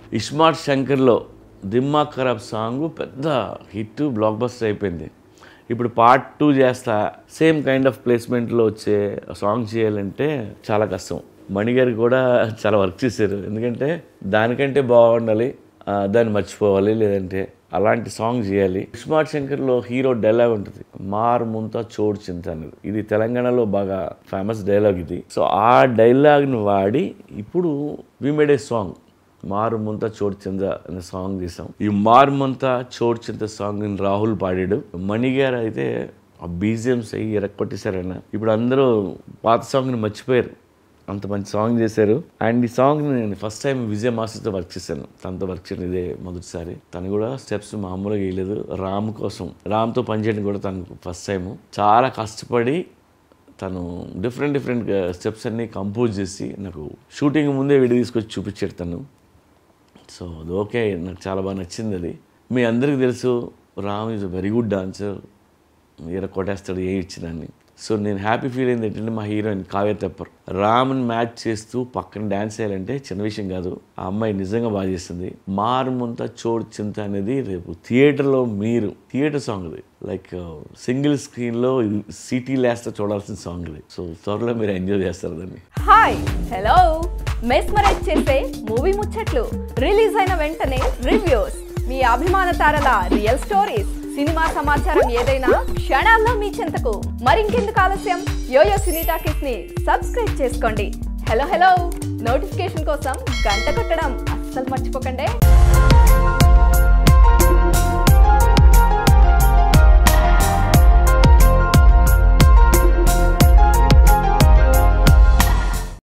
ఇస్మార్ట్ శంకర్లో దిమ్మా ఖరాబ్ సాంగ్ పెద్ద hit black blockbuster అయిపోయింది ఇప్పుడు పార్ట్ టూ చేస్తా సేమ్ కైండ్ ఆఫ్ ప్లేస్మెంట్లో వచ్చే సాంగ్ చేయాలంటే చాలా కష్టం మణిగారు కూడా చాలా వర్క్ చేశారు ఎందుకంటే దానికంటే బాగుండాలి ఆ, దాన్ని మర్చిపోవాలి లేదంటే అలాంటి సాంగ్ చేయాలి స్మార్ట్ శంకర్లో హీరో డైలాగ్ ఉంటుంది మార్ ముంతా చోడు చింత అనేది ఇది తెలంగాణలో బాగా ఫేమస్ డైలాగ్ ఇది సో ఆ డైలాగ్ని వాడి ఇప్పుడు వి మేడ్ ఏ సాంగ్ మారు ముంత చోటు చింద అనే సాంగ్ తీసాం ఈ మారు ముంత చోటు చింత సాంగ్ రాహుల్ పాడాడు మణి గారు అయితే ఆ బీజిఎంస్ అయ్యి ఎరక్కొట్టేశారన్న ఇప్పుడు అందరూ పాత సాంగ్ని మర్చిపోయారు అంత మంచి సాంగ్ చేశారు అండ్ ఈ సాంగ్ నేను ఫస్ట్ టైం విజయ మాస్టర్తో వర్క్ చేశాను తనతో వర్క్ చేయడం ఇదే మొదటిసారి తను కూడా స్టెప్స్ మామూలుగా వేయలేదు రామ్ కోసం రామ్తో పనిచేయడం కూడా తను ఫస్ట్ టైం చాలా కష్టపడి తను డిఫరెంట్ డిఫరెంట్ స్టెప్స్ అన్ని కంపోజ్ చేసి నాకు షూటింగ్ ముందే వీడియో తీసుకొచ్చి చూపించాడు తను సో అది ఓకే నాకు చాలా బాగా నచ్చింది అది మీ అందరికీ తెలుసు Ram is very good dancer ఈర కొట్టేస్తాడు ఏ ఇచ్చినాన్ని సో నేను హ్యాపీ ఫీల్ అయింది ఏంటంటే మా హీరోయిన్ కావ్య తెప్పర్ రామ్ని మ్యాచ్ చేస్తూ పక్కన డ్యాన్స్ చేయాలంటే చిన్న విషయం కాదు ఆ అమ్మాయి నిజంగా బాగా చేస్తుంది మారుముంత చోడు చింత అనేది రేపు థియేటర్లో మీరు థియేటర్ సాంగ్ ఇది లైక్ సింగిల్ స్క్రీన్లో సిటీ లేస్తే చూడాల్సిన సాంగ్ ఇది సో త్వరలో మీరు ఎంజాయ్ చేస్తారు దాన్ని హాయ్ హలో మెస్మరైజ్ చేసే మూవీ ముచ్చట్లు రిలీజ్ అయిన వెంటనే రివ్యూస్ మీ అభిమాన తారల రియల్ స్టోరీస్ సినిమా సమాచారం ఏదైనా క్షణాల్లో మీ చెంతకు మరింకెందుకు ఆలస్యం యోయో సినీ టాకీస్ ని సబ్స్క్రైబ్ చేసుకోండి హలో హలో నోటిఫికేషన్ కోసం గంట కొట్టడం అస్సలు మర్చిపోకండి